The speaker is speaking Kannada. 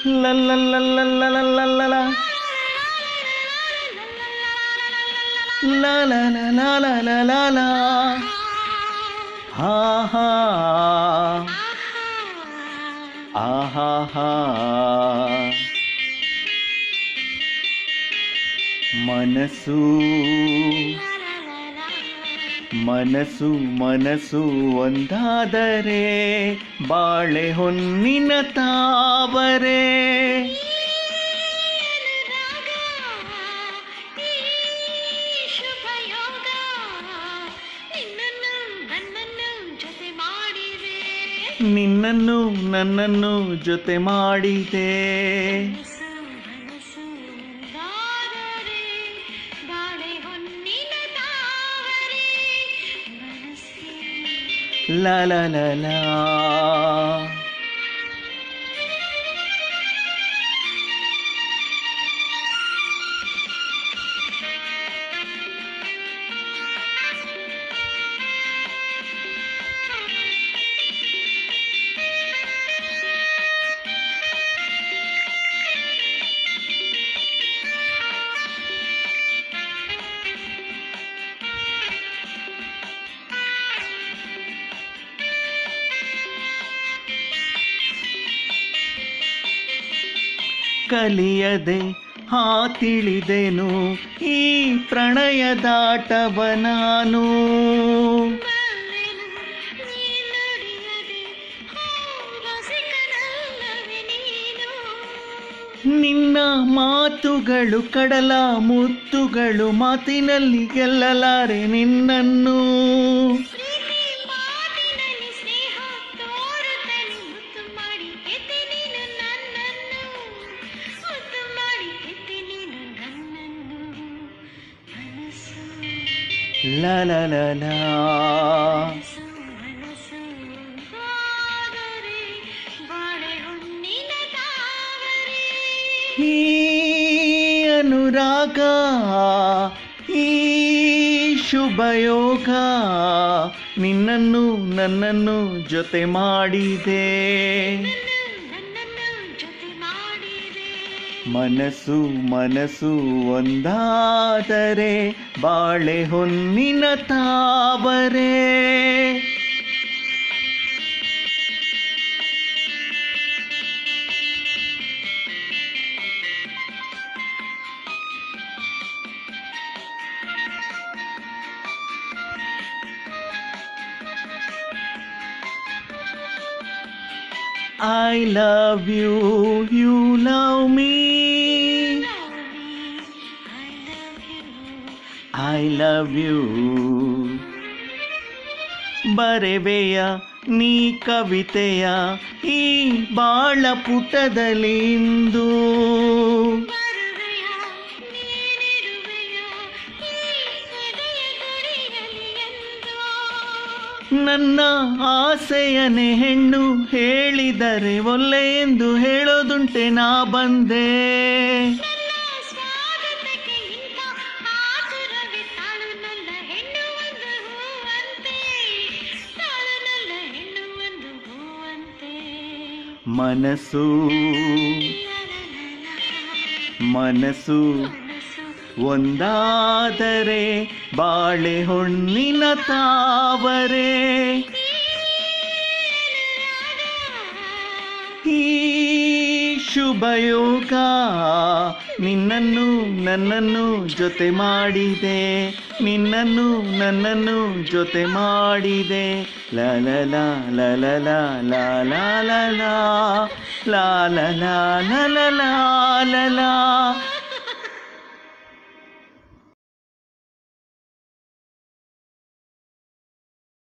ಲಲ್ಲಲ್ಲಲ್ಲಲ್ಲಲ್ಲಲ್ಲ ಲ ಲ ಲ ಲ ಲ ಲ ಲ ಲ ಹಾ ಹಾ ಆಹಾ ಹಾ ಮನಸ್ಸು ಮನಸ್ಸು ಮನಸ್ಸು ಒಂದಾದರೆ ಬಾಳೆ ಹೊನ್ನಿನ ತಾವರೆ ನಿನ್ನನ್ನು ನನ್ನನ್ನು ಜೊತೆ ಮಾಡಿದೆ ಲ ಲ ಲ ಲ ಕಲಿಯದೆ ಹಾ ತಿಳಿದೆನು ಈ ಪ್ರಣಯದಾಟವ ನಾನು ನಿನ್ನ ಮಾತುಗಳು ಕಡಲ ಮುತ್ತುಗಳು ಮಾತಿನಲ್ಲಿ ಗೆಲ್ಲಲಾರೆ ನಿನ್ನನ್ನು ಲ ಲ ಲ ಲ ಈ ಅನುರಾಗ ಈ ಶುಭಯೋಗ ನಿನ್ನನ್ನು ನನ್ನನ್ನು ಜೊತೆ ಮಾಡಿದೆ ಮನಸ್ಸು ಮನಸ್ಸು ಒಂದಾದರೆ ಬಾಳೆ ಹೊನ್ನಿನ ತಾವರೆ I love you, you love me. I love you. ಬರೆವೆಯ ನೀ ಕವಿತೆಯ ಈ ಬಾಳ ಪುಟದಲ್ಲಿ ಇಂದು ನನ್ನ ಆಸೆಯನೆ ಹೆಣ್ಣು ಹೇಳಿದರೆ ಒಲ್ಲೆ ಎಂದು ಹೇಳೋದುಂಟೆ ನಾ ಬಂದೆ ಮನಸ್ಸು ಮನಸ್ಸು ಒಂದಾದರೆ ಬಾಳೆ ಹೊಣ್ಣಿನ ತಾವರೆ ಈ ಶುಭಯೋಗ ನಿನ್ನನ್ನು ನನ್ನನ್ನು ಜೊತೆ ಮಾಡಿದೆ ನಿನ್ನನ್ನು ನನ್ನನ್ನು ಜೊತೆ ಮಾಡಿದೆ ಲ ಲ ಲ ಲ ಲ ಲ ಲ ಲ ಲ ಲ ಲ ಲ ಲ ಲ ಲ ಲ ಲ ಲ